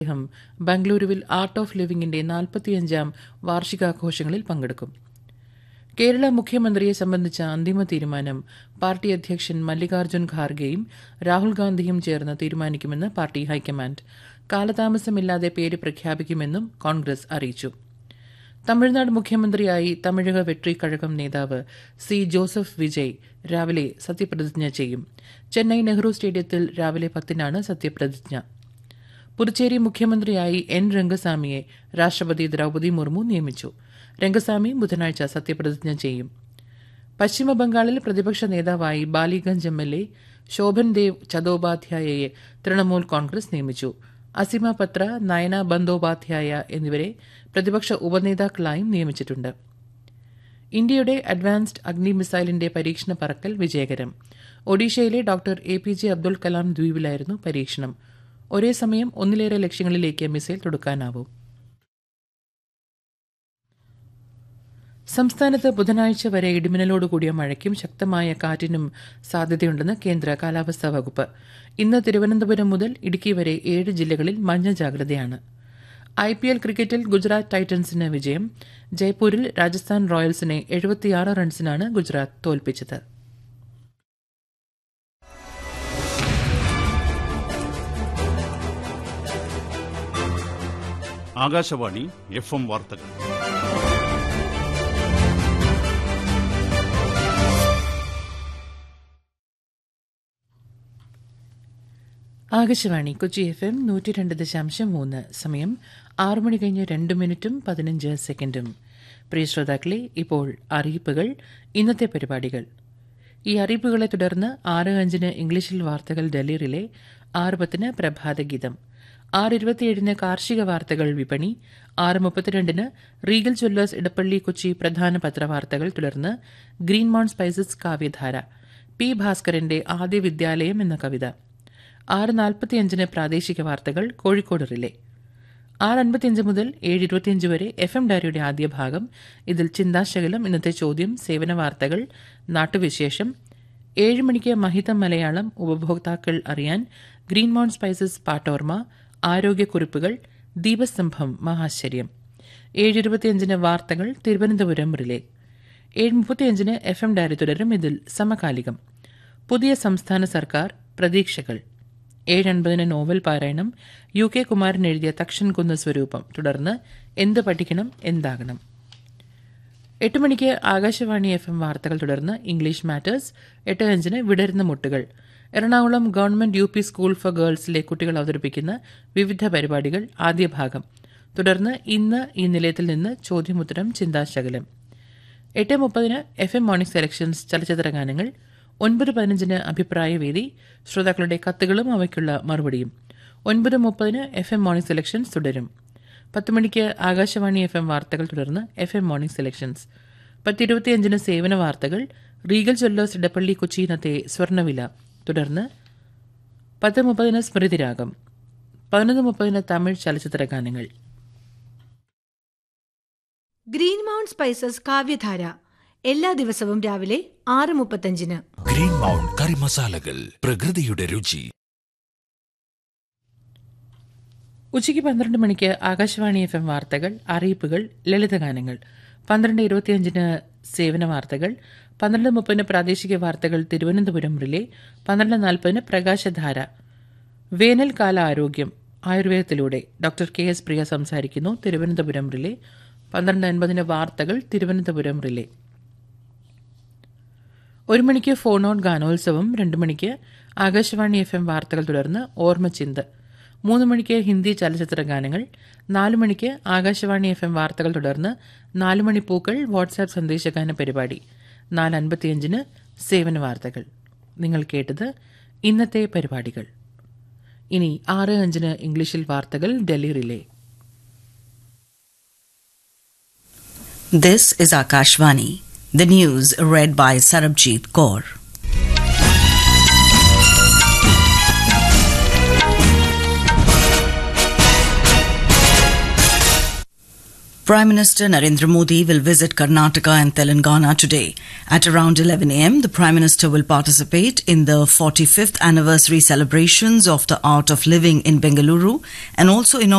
അദ്ദേഹം ബംഗളൂരുവിൽ art of ലിവിംഗിന്റെ നാൽപ്പത്തിയഞ്ചാം വാർഷികാഘോഷങ്ങളിൽ പങ്കെടുക്കും കേരള മുഖ്യമന്ത്രിയെ സംബന്ധിച്ച അന്തിമ തീരുമാനം പാർട്ടി അധ്യക്ഷൻ മല്ലികാർജ്ജുൻ ഖാർഗെയും രാഹുൽ ഗാന്ധിയും ചേർന്ന് തീരുമാനിക്കുമെന്ന് പാർട്ടി ഹൈക്കമാൻഡ് കാലതാമസമില്ലാതെ പേര് പ്രഖ്യാപിക്കുമെന്നും കോൺഗ്രസ് അറിയിച്ചു തമിഴ്നാട് മുഖ്യമന്ത്രിയായി തമിഴക വെട്രി കഴകം നേതാവ് സി ജോസഫ് വിജയ് രാവിലെ സത്യപ്രതിജ്ഞ ചെയ്യും ചെന്നൈ നെഹ്റു സ്റ്റേഡിയത്തിൽ രാവിലെ പത്തിനാണ് സത്യപ്രതിജ്ഞ പുതുച്ചേരി മുഖ്യമന്ത്രിയായി എൻ രംഗസ്വാമിയെ രാഷ്ട്രപതി ദ്രൌപദി മുർമു നിയമിച്ചു രംഗസ്വാമി ബുധനാഴ്ച സത്യപ്രതിജ്ഞ ചെയ്യും പശ്ചിമ ബംഗാളിൽ പ്രതിപക്ഷ നേതാവായി Ballygunge M L A Sovan Dev ചതോപാധ്യായയെ തൃണമൂൽ കോൺഗ്രസ് നിയമിച്ചു അസിമ പത്ര നയന ബന്ദോപാധ്യായ എന്നിവരെ പ്രതിപക്ഷ ഉപനേതാക്കളായും നിയമിച്ചിട്ടുണ്ട് ഇന്ത്യയുടെ അഡ്വാൻസ്ഡ് അഗ്നി മിസൈലിന്റെ പരീക്ഷണ പറക്കൽ വിജയകരം ഒഡീഷയിലെ doctor A P J Abdul Kalam ദ്വീപിലായിരുന്നു പരീക്ഷണം ഒരേ സമയം ഒന്നിലേറെ ലക്ഷ്യങ്ങളിലേക്ക് മിസൈൽ തൊടുക്കാനാവും സംസ്ഥാനത്ത് ബുധനാഴ്ച വരെ ഇടിമിന്നലോടുകൂടിയ മഴയ്ക്കും ശക്തമായ കാറ്റിനും സാധ്യതയുണ്ടെന്ന് കേന്ദ്ര കാലാവസ്ഥാ വകുപ്പ് ഇന്ന് തിരുവനന്തപുരം മുതൽ ഇടുക്കി വരെ ഏഴ് ജില്ലകളിൽ മഞ്ഞ ജാഗ്രതയാണ് ഐ പി എൽ ക്രിക്കറ്റിൽ ഗുജറാത്ത് ടൈറ്റൻസിന് വിജയം ജയ്പൂരിൽ രാജസ്ഥാൻ റോയൽസിനെ എഴുപത്തിയാറ് റൺസിനാണ് ഗുജറാത്ത് തോൽപ്പിച്ചത് ആകാശവാണി എഫ് എം വാർത്തകൾ ആകാശവാണി കൊച്ചി എഫ് എം നൂറ്റി രണ്ട് ദശാംശം മൂന്ന് സമയം ആറ് മണി കഴിഞ്ഞ് രണ്ട് മിനിറ്റും പതിനഞ്ച് സെക്കൻഡും പ്രിയ ശ്രോതാക്കളെ ഇപ്പോൾ അറിയിപ്പുകൾ ഇന്നത്തെ പരിപാടികൾ ഈ അറിയിപ്പുകളെ തുടർന്ന് ആറ് അഞ്ചിന് ഇംഗ്ലീഷിൽ വാർത്തകൾ ഡൽഹി റിലേ ആറ് പത്തിന് പ്രഭാതഗീതം ആറ് ഇരുപത്തിയേഴിന് കാർഷിക വാർത്തകൾ വിപണി ആറ് മുപ്പത്തിരണ്ടിന് റീഗൽ ജ്വല്ലേഴ്സ് ഇടപ്പള്ളി കൊച്ചി പ്രധാന പത്രവാർത്തകൾ തുടർന്ന് ഗ്രീൻ മൗൺ സ്പൈസസ് കാവ്യധാര പി ഭാസ്കരന്റെ ആദ്യ വിദ്യാലയം എന്ന കവിത ആറ് നാൽപ്പത്തിയഞ്ചിന് പ്രാദേശിക വാർത്തകൾ കോഴിക്കോട് റിലേ ആറ് അൻപത്തിയഞ്ച് മുതൽ ഏഴ് ഇരുപത്തിയഞ്ച് വരെ എഫ് എം ഡയറിയുടെ ആദ്യ ഭാഗം ഇതിൽ ചിന്താശകലം ഇന്നത്തെ ചോദ്യം സേവന വാർത്തകൾ നാട്ടുവിശേഷം ഏഴ് മണിക്ക് മഹിതം മലയാളം ഉപഭോക്താക്കൾ അറിയാൻ ഗ്രീൻ മൗണ്ട് സ്പൈസസ് പാട്ടോർമ ആരോഗ്യക്കുറിപ്പുകൾ ദീപസ്തംഭം മഹാശ്ചര്യം ഏഴ് ഇരുപത്തിയഞ്ചിന് വാർത്തകൾ തിരുവനന്തപുരം റിലേ ഏഴ് മുപ്പത്തിയഞ്ചിന് എഫ് എം ഡയറി തുടരും ഇതിൽ സമകാലികം പുതിയ സംസ്ഥാന സർക്കാർ പ്രതീക്ഷകൾ ഏഴ് അൻപതിന് നോവൽ പാരായണം യു കെ കുമാരൻ എഴുതിയ തക്ഷൻ കുന്ന് സ്വരൂപം തുടർന്ന് എന്ത് പഠിക്കണം എന്താകണം എട്ട് മണിക്ക് ആകാശവാണി എഫ് എം വാർത്തകൾ തുടർന്ന് ഇംഗ്ലീഷ് മാറ്റേഴ്സ് എട്ട് അഞ്ചിന് വിടരുന്ന മുട്ടുകൾ Ernakulam government U P school for ഗേൾസിലെ കുട്ടികൾ അവതരിപ്പിക്കുന്ന വിവിധ പരിപാടികൾ ആദ്യ ഭാഗം തുടർന്ന് ഇന്ന് ഈ നിലയത്തിൽ നിന്ന് ചോദ്യമുത്തരം ചിന്താശകലം എട്ട് മുപ്പതിന് എഫ് എം മോർണിംഗ് സെലക്ഷൻസ് ചലച്ചിത്ര ഗാനങ്ങൾ ഒൻപത് പതിനഞ്ചിന് അഭിപ്രായവേദി ശ്രോതാക്കളുടെ കത്തുകളും അവയ്ക്കുള്ള മറുപടിയും ഒൻപത് മുപ്പതിന് എഫ് എം മോർണിംഗ് സെലക്ഷൻസ് തുടരും പത്ത് മണിക്ക് ആകാശവാണി എഫ് എം വാർത്തകൾ തുടർന്ന് എഫ് എം മോർണിംഗ് സെലക്ഷൻസ് പത്തിരുപത്തിയഞ്ചിന് സേവന വാർത്തകൾ റീഗൽ ജ്വല്ലേഴ്സ് ഇടപ്പള്ളി കൊച്ചി ഇന്നത്തെ സ്വർണ്ണവില തുടർന്ന് പത്ത് മുപ്പതിന് സ്മൃതിരാഗം പതിനൊന്ന് മുപ്പതിന് തമിഴ് ചലച്ചിത്ര ഗാനങ്ങൾ ഗ്രീൻ മൗണ്ട് സ്പൈസസ് കാവ്യധാര എല്ലാ ദിവസവും രാവിലെ ആറ് മുപ്പത്തഞ്ചിന് ഗ്രീൻ മൗണ്ട് കറി മസാലകൾ പ്രകൃതിയുടെ രുചി ഉച്ചയ്ക്ക് പന്ത്രണ്ട് മണിക്ക് ആകാശവാണി എഫ് എം വാർത്തകൾ അറിയിപ്പുകൾ ലളിതഗാനങ്ങൾ പന്ത്രണ്ട് ഇരുപത്തിയഞ്ചിന് സേവന വാർത്തകൾ പന്ത്രണ്ട് മുപ്പതിന് പ്രാദേശിക വാർത്തകൾ തിരുവനന്തപുരം റിലേ പന്ത്രണ്ട് നാൽപ്പതിന് പ്രകാശധാര വേനൽക്കാല ആരോഗ്യം ആയുർവേദത്തിലൂടെ ഡോക്ടർ കെ എസ് പ്രിയ സംസാരിക്കുന്നു തിരുവനന്തപുരം റിലേ പന്ത്രണ്ട് അൻപതിന് വാർത്തകൾ തിരുവനന്തപുരം റിലേ ഒരു മണിക്ക് ഫോൺ ഔട്ട് ഗാനോത്സവം രണ്ട് മണിക്ക് ആകാശവാണി എഫ് എം വാർത്തകൾ തുടർന്ന് ഓർമ്മചിന്ത് മൂന്ന് മണിക്ക് ഹിന്ദി ചലച്ചിത്ര ഗാനങ്ങൾ നാല് മണിക്ക് ആകാശവാണി എഫ് എം വാർത്തകൾ തുടർന്ന് നാല് മണി പൂക്കൾ വാട്സാപ്പ് സന്ദേശഗാന പരിപാടി നാല് അൻപത്തിയഞ്ചിന് സേവന വാർത്തകൾ നിങ്ങൾ കേട്ടത് ഇന്നത്തെ പരിപാടികൾ ഇനി ആറ് അഞ്ചിന് ഇംഗ്ലീഷിൽ വാർത്തകൾ Delhi relay This is Akashvani. The news read by Sarabjit Kaur. Prime Minister Narendra Modi will visit Karnataka and Telangana today. At around 11 am, the Prime Minister will participate in the 45th anniversary celebrations of the art of living in Bengaluru and also inaugurate